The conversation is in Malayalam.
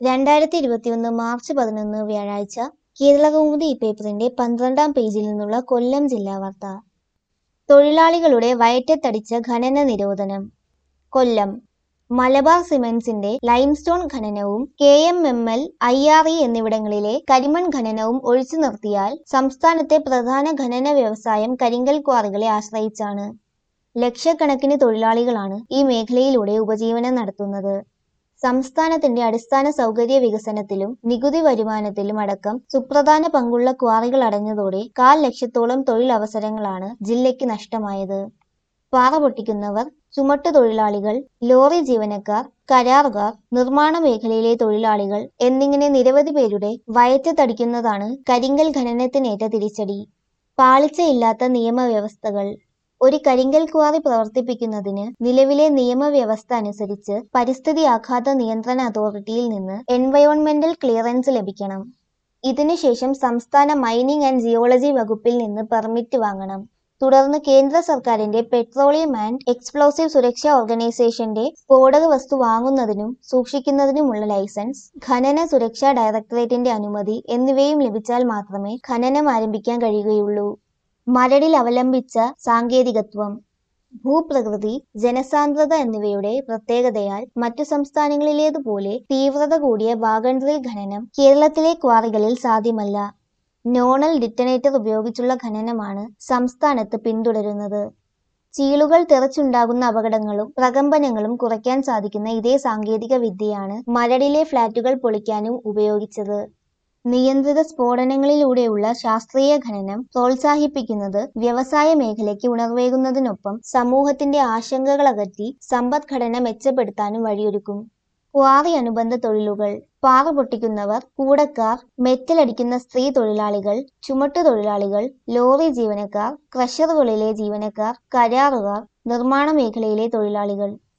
രണ്ടായിരത്തി ഇരുപത്തിയൊന്ന് മാർച്ച് പതിനൊന്ന് വ്യാഴാഴ്ച കേരളകൗമുദി ഈ പേപ്പറിന്റെ പന്ത്രണ്ടാം പേജിൽ നിന്നുള്ള കൊല്ലം ജില്ലാ വാർത്ത തൊഴിലാളികളുടെ വയറ്റത്തടിച്ച ഖനന നിരോധനം കൊല്ലം മലബാർ സിമന്റ്സിന്റെ ലൈംസ്റ്റോൺ ഖനനവും K M M L I R E എന്നിവിടങ്ങളിലെ കരിമൺ ഖനനവും ഒഴിച്ചു നിർത്തിയാൽ സംസ്ഥാനത്തെ പ്രധാന ഖനന വ്യവസായം കരിങ്കൽ ക്വാറികളെ ആശ്രയിച്ചാണ് ലക്ഷക്കണക്കിന് തൊഴിലാളികളാണ് ഈ മേഖലയിലൂടെ ഉപജീവനം നടത്തുന്നത് സംസ്ഥാനത്തിന്റെ അടിസ്ഥാന സൗകര്യ വികസനത്തിലും നികുതി വരുമാനത്തിലും അടക്കം സുപ്രധാന പങ്കുള്ള ക്വാറികൾ അടഞ്ഞതോടെ കാൽ ലക്ഷത്തോളം തൊഴിലവസരങ്ങളാണ് ജില്ലയ്ക്ക് നഷ്ടമായത് പാറ പൊട്ടിക്കുന്നവർ ചുമട്ടുതൊഴിലാളികൾ ലോറി ജീവനക്കാർ കരാറുകാർ നിർമ്മാണ മേഖലയിലെ തൊഴിലാളികൾ എന്നിങ്ങനെ നിരവധി പേരുടെ വയറ്റത്തടിക്കുന്നതാണ് കരിങ്കൽ ഖനനത്തിനേറ്റ തിരിച്ചടി പാളിച്ചയില്ലാത്ത നിയമവ്യവസ്ഥകൾ ഒരു കരിങ്കൽ ക്വാറി പ്രവർത്തിപ്പിക്കുന്നതിന് നിലവിലെ നിയമവ്യവസ്ഥ അനുസരിച്ച് പരിസ്ഥിതി ആഘാത നിയന്ത്രണ അതോറിറ്റിയിൽ നിന്ന് എൻവയോൺമെന്റൽ ക്ലിയറൻസ് ലഭിക്കണം ഇതിനുശേഷം സംസ്ഥാന മൈനിങ് ആൻഡ് ജിയോളജി വകുപ്പിൽ നിന്ന് പെർമിറ്റ് വാങ്ങണം തുടർന്ന് കേന്ദ്ര സർക്കാരിന്റെ പെട്രോളിയം ആൻഡ് എക്സ്പ്ലോസീവ് സുരക്ഷാ ഓർഗനൈസേഷന്റെ സ്ഫോടക വസ്തു വാങ്ങുന്നതിനും സൂക്ഷിക്കുന്നതിനുമുള്ള ലൈസൻസ് ഖനന സുരക്ഷാ ഡയറക്ടറേറ്റിന്റെ അനുമതി എന്നിവയും ലഭിച്ചാൽ മാത്രമേ ഖനനം ആരംഭിക്കാൻ കഴിയുകയുള്ളൂ മരടിൽ അവലംബിച്ച സാങ്കേതികത്വം ഭൂപ്രകൃതി ജനസാന്ദ്രത എന്നിവയുടെ പ്രത്യേകതയാൽ മറ്റു സംസ്ഥാനങ്ങളിലേതുപോലെ തീവ്രത കൂടിയ വാഗൺഡ്രിൽ ഖനനം കേരളത്തിലെ ക്വാറികളിൽ സാധ്യമല്ല നോണൽ ഡിറ്റനേറ്റർ ഉപയോഗിച്ചുള്ള ഖനനമാണ് സംസ്ഥാനത്ത് പിന്തുടരുന്നത് ചീളുകൾ തെറിച്ചുണ്ടാകുന്ന അപകടങ്ങളും പ്രകമ്പനങ്ങളും കുറയ്ക്കാൻ സാധിക്കുന്ന ഇതേ സാങ്കേതിക വിദ്യയാണ് മരടിലെ ഫ്ളാറ്റുകൾ പൊളിക്കാനും ഉപയോഗിച്ചത് നിയന്ത്രിത സ്ഫോടനങ്ങളിലൂടെയുള്ള ശാസ്ത്രീയ ഖനനം പ്രോത്സാഹിപ്പിക്കുന്നത് വ്യവസായ മേഖലയ്ക്ക് ഉണർവേകുന്നതിനൊപ്പം സമൂഹത്തിന്റെ ആശങ്കകൾ അകറ്റി സമ്പദ്ഘടന മെച്ചപ്പെടുത്താനും വഴിയൊരുക്കും ക്വാറി അനുബന്ധ തൊഴിലുകൾ പാറ പൊട്ടിക്കുന്നവർ കൂടക്കാർ മെറ്റലടിക്കുന്ന സ്ത്രീ തൊഴിലാളികൾ ചുമട്ടുതൊഴിലാളികൾ ലോറി ജീവനക്കാർ ക്രഷറുകളിലെ ജീവനക്കാർ കരാറുകാർ നിർമ്മാണ മേഖലയിലെ തൊഴിലാളികൾ